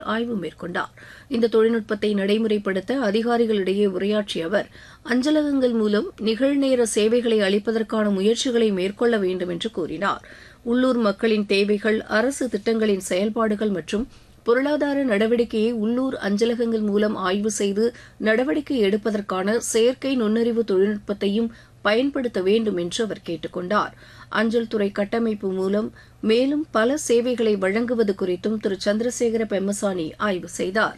ஆய்வு மேற்கொண்டார் இந்த தொழில்நுட்பத்தை நடைமுறைப்படுத்த அதிகாரிகளிடையே உரையாற்றிய அவர் அஞ்சலகங்கள் மூலம் நிகழ்நேர சேவைகளை அளிப்பதற்கான முயற்சிகளை மேற்கொள்ள வேண்டும் என்று கூறினார் உள்ளூர் மக்களின் தேவைகள் அரசு திட்டங்களின் செயல்பாடுகள் மற்றும் பொருளாதார நடவடிக்கையை உள்ளூர் அஞ்சலகங்கள் மூலம் ஆய்வு செய்து நடவடிக்கை எடுப்பதற்கான செயற்கை நுண்ணறிவு தொழில்நுட்பத்தையும் பயன்படுத்த வேண்டும் என்று அவர் கேட்டுக் கொண்டார் அஞ்சல் துறை கட்டமைப்பு மூலம் மேலும் பல சேவைகளை வழங்குவது குறித்தும் திரு சந்திரசேகர பெம்மசானி ஆய்வு செய்தார்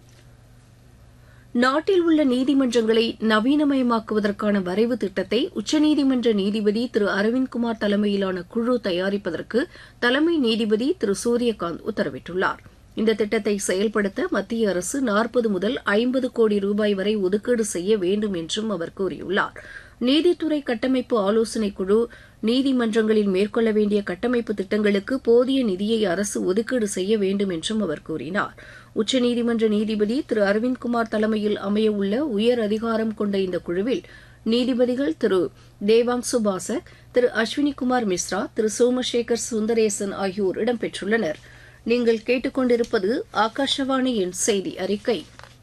நாட்டில் உள்ள நீதிமன்றங்களை நவீனமயமாக்குவதற்கான வரைவு திட்டத்தை உச்சநீதிமன்ற நீதிபதி திரு அரவிந்த்குமார் தலைமையிலான குழு தயாரிப்பதற்கு தலைமை நீதிபதி திரு சூரியகாந்த் உத்தரவிட்டுள்ளார் இந்த திட்டத்தை செயல்படுத்த மத்திய அரசு நாற்பது முதல் ஐம்பது கோடி ரூபாய் வரை ஒதுக்கீடு செய்ய வேண்டும் என்றும் அவர் கூறியுள்ளார் நீதித்துறை கட்டமைப்பு ஆலோசனைக் குழு நீதிமன்றங்களில் மேற்கொள்ள வேண்டிய கட்டமைப்பு திட்டங்களுக்கு போதிய நிதியை அரசு ஒதுக்கீடு செய்ய வேண்டும் என்றும் அவர் கூறினார் உச்சநீதிமன்ற நீதிபதி திரு அரவிந்த்குமார் தலைமையில் அமையவுள்ள உயர் அதிகாரம் கொண்ட இந்த குழுவில் நீதிபதிகள் திரு தேவாங்சு பாசக் திரு அஸ்வினிகுமார் மிஸ்ரா திரு சோமசேகர் சுந்தரேசன் ஆகியோர் இடம்பெற்றுள்ளனா் நீங்கள் கேட்டுக்கொண்டிருப்பது ஆகாஷவாணியின் செய்தி அறிக்கை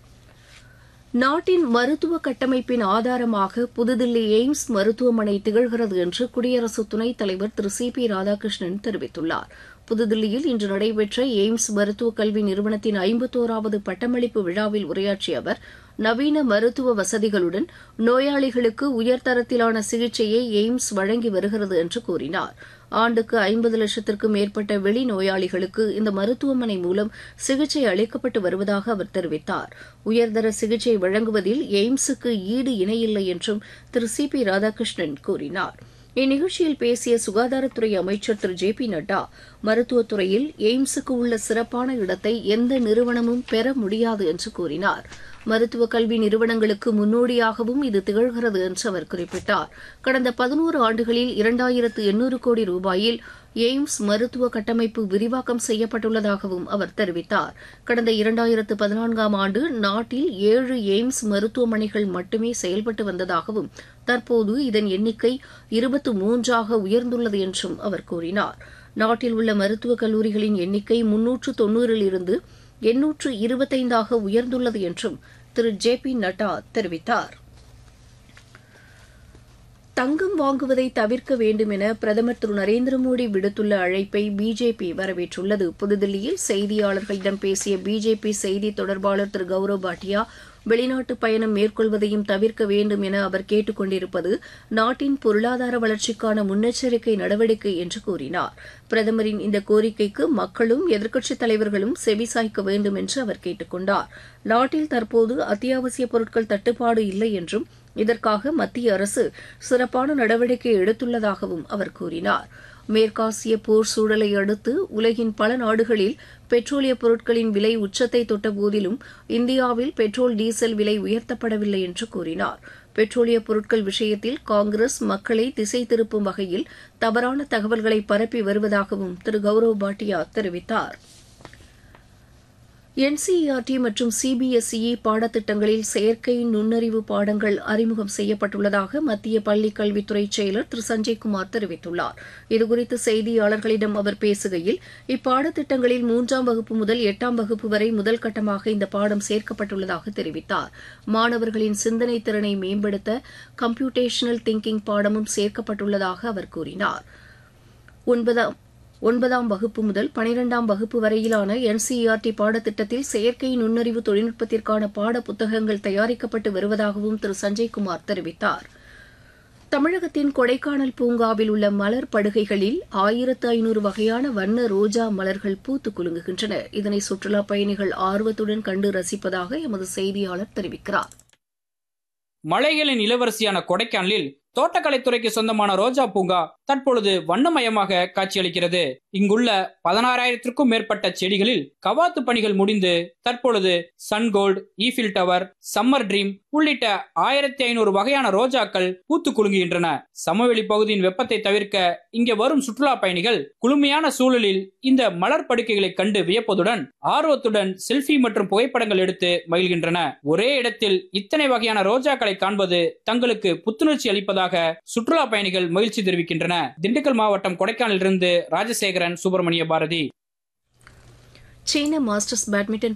நாட்டின் மருத்துவ கட்டமைப்பின் ஆதாரமாக புதுதில்லி எய்ம்ஸ் மருத்துவமனை திகழ்கிறது என்று குடியரசு துணைத் தலைவர் திரு சி பி ராதாகிருஷ்ணன் தெரிவித்துள்ளார் புதுதில்லியில் இன்று நடைபெற்ற எய்ம்ஸ் மருத்துவக் கல்வி நிறுவனத்தின் ஐம்பத்தோராவது பட்டமளிப்பு விழாவில் உரையாற்றிய அவர் நவீன மருத்துவ வசதிகளுடன் நோயாளிகளுக்கு உயர்தரத்திலான சிகிச்சையை எய்ம்ஸ் வழங்கி வருகிறது என்று கூறினார் ஆண்டுக்கு ஐம்பது லட்சத்திற்கும் மேற்பட்ட வெளி நோயாளிகளுக்கு இந்த மருத்துவமனை மூலம் சிகிச்சை அளிக்கப்பட்டு வருவதாக அவர் தெரிவித்தார் உயர்தர சிகிச்சை வழங்குவதில் எய்ம்ஸுக்கு ஈடு இணையில்லை என்றும் திரு சி பி ராதாகிருஷ்ணன் கூறினார் இந்நிகழ்ச்சியில் பேசிய சுகாதாரத்துறை அமைச்சர் திரு ஜே பி நட்டா மருத்துவத்துறையில் எய்ம்ஸுக்கு உள்ள சிறப்பான இடத்தை எந்த நிறுவனமும் பெற முடியாது என்று கூறினார் மருத்துவ கல்வி நிறுவனங்களுக்கு முன்னோடியாகவும் இது திகழ்கிறது என்று அவர் குறிப்பிட்டார் கடந்த பதினோரு ஆண்டுகளில் இரண்டாயிரத்து எண்ணூறு கோடி ரூபாயில் எய்ம்ஸ் மருத்துவ கட்டமைப்பு விரிவாக்கம் செய்யப்பட்டுள்ளதாகவும் அவர் தெரிவித்தார் கடந்த இரண்டாயிரத்து பதினான்காம் ஆண்டு நாட்டில் ஏழு எய்ம்ஸ் மருத்துவமனைகள் மட்டுமே செயல்பட்டு வந்ததாகவும் தற்போது இதன் எண்ணிக்கை இருபத்து மூன்றாக உயர்ந்துள்ளது என்றும் அவர் கூறினார் நாட்டில் உள்ள மருத்துவக் கல்லூரிகளின் எண்ணிக்கை முன்னூற்று தொன்னூறில் இருந்து எண்ணூற்று இருபத்தைந்தாக உயர்ந்துள்ளது என்றும் திரு ஜே பி நட்டா தெரிவித்தார் தங்கம் வாங்குவதை தவிர்க்க வேண்டும் என பிரதமர் திரு நரேந்திர மோடி விடுத்துள்ள அழைப்பை பிஜேபி வரவேற்றுள்ளது புதுதில்லியில் செய்தியாளர்களிடம் பேசிய பிஜேபி செய்தி தொடர்பாளர் திரு கௌரவ் பாட்டியா வெளிநாட்டு பயணம் மேற்கொள்வதையும் தவிர்க்க வேண்டும் என அவர் கேட்டுக் கொண்டிருப்பது நாட்டின் பொருளாதார வளர்ச்சிக்கான முன்னெச்சரிக்கை நடவடிக்கை என்று கூறினார் பிரதமரின் இந்த கோரிக்கைக்கு மக்களும் எதிர்க்கட்சித் தலைவர்களும் செவிசாய்க்க வேண்டும் என்று அவர் கேட்டுக் கொண்டார் நாட்டில் தற்போது அத்தியாவசிய பொருட்கள் தட்டுப்பாடு இல்லை என்றும் இதற்காக மத்திய அரசு சிறப்பான நடவடிக்கை எடுத்துள்ளதாகவும் அவர் கூறினார் மேற்காசிய போர் சூழலை அடுத்து உலகின் பல நாடுகளில் பெட்ரோலிய பொருட்களின் விலை உச்சத்தை தொட்ட போதிலும் இந்தியாவில் பெட்ரோல் டீசல் விலை உயர்த்தப்படவில்லை என்று கூறினார் பெட்ரோலிய பொருட்கள் விஷயத்தில் காங்கிரஸ் மக்களை திசை திருப்பும் வகையில் தவறான தகவல்களை பரப்பி வருவதாகவும் திரு கௌரவ் பாட்டியா தெரிவித்தார் என்சிஇஆர்டி மற்றும் சிபிஎஸ்இ பாடத்திட்டங்களில் செயற்கை நுண்ணறிவு பாடங்கள் அறிமுகம் செய்யப்பட்டுள்ளதாக மத்திய பள்ளிக் கல்வித்துறை செயலர் திரு சஞ்சய்குமார் தெரிவித்துள்ளார் இதுகுறித்து செய்தியாளர்களிடம் அவர் பேசுகையில் இப்பாடத்திட்டங்களில் மூன்றாம் வகுப்பு முதல் எட்டாம் வகுப்பு வரை முதல் கட்டமாக இந்த பாடம் சேர்க்கப்பட்டுள்ளதாக தெரிவித்தார் மாணவர்களின் சிந்தனை திறனை மேம்படுத்த கம்ப்யூட்டேஷனல் திங்கிங் பாடமும் சேர்க்கப்பட்டுள்ளதாக அவர் கூறினார் ஒன்பதாம் ஒன்பதாம் வகுப்பு முதல் பனிரெண்டாம் வகுப்பு வரையிலான என்சிஇஆர்டி பாடத்திட்டத்தில் செயற்கை நுண்ணறிவு தொழில்நுட்பத்திற்கான பாட புத்தகங்கள் தயாரிக்கப்பட்டு வருவதாகவும் திரு சஞ்சய்குமார் தெரிவித்தார் தமிழகத்தின் கொடைக்கானல் பூங்காவில் உள்ள மலர் படுகைகளில் ஆயிரத்து ஐநூறு வகையான வண்ண ரோஜா மலர்கள் பூத்து குலுங்குகின்றன இதனை சுற்றுலாப் பயணிகள் ஆர்வத்துடன் கண்டு ரசிப்பதாக எமது செய்தியாளர் தெரிவிக்கிறார் மலைகளின் இளவரசியான கொடைக்கானலில் தோட்டக்கலைத்துறைக்கு சொந்தமான ரோஜா பூங்கா தற்பொழுது வண்ணமயமாக காட்சியளிக்கிறது இங்குள்ள பதினாறாயிரத்திற்கும் மேற்பட்ட செடிகளில் கவாத்து பணிகள் முடிந்து தற்பொழுது sungold Eiffel tower summer dream உள்ளிட்ட ஆயிரத்தி ஐநூறு வகையான ரோஜாக்கள் பூத்து குலுங்குகின்றன சமவெளி பகுதியின் வெப்பத்தை தவிர்க்க இங்கே வரும் சுற்றுலா பயணிகள் குளுமையான சூழலில் இந்த மலர் படுக்கைகளை கண்டு வியப்பதுடன் ஆர்வத்துடன் செல்ஃபி மற்றும் புகைப்படங்கள் எடுத்து மகிழ்கின்றன ஒரே இடத்தில் இத்தனை வகையான ரோஜாக்களை காண்பது தங்களுக்கு புத்துணர்ச்சி அளிப்பதாக சுற்றுலா பயணிகள் மகிழ்ச்சி தெரிவிக்கின்றன திண்டுக்கல் மாவட்டம் கொடைக்கானலிலிருந்து ராஜசேகரன் சுப்பிரமணிய பாரதி சீன மாஸ்டர்ஸ் பேட்மிண்டன்